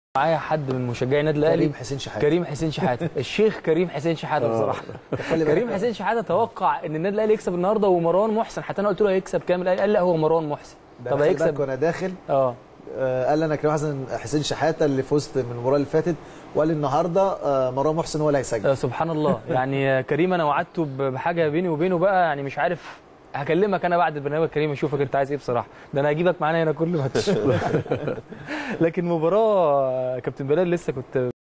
معايا حد من مشجعي النادي الاهلي كريم حسين شحاته كريم حسين شحاته الشيخ كريم حسين شحاته بصراحه خلي بالك كريم حسين شحاته توقع ان النادي الاهلي يكسب النهارده ومروان محسن حتى انا قلت له هيكسب كام الاهلي قال لا هو مروان محسن ده طب خلي بالك هيكسب وانا داخل اه آه، قال لي انا كريم حسن حسين شحاته اللي فزت من المباراه اللي فاتت وقال لي النهارده آه، مروان محسن هو اللي هيسجل آه، سبحان الله يعني آه، كريم انا وعدته ب- بحاجه بيني وبينه بقى يعني مش عارف هكلمك انا بعد البرنامج كريم اشوفك انت عايز ايه بصراحه ده انا هجيبك معانا هنا كل ماتش لكن مباراه آه، كابتن بلال لسه كنت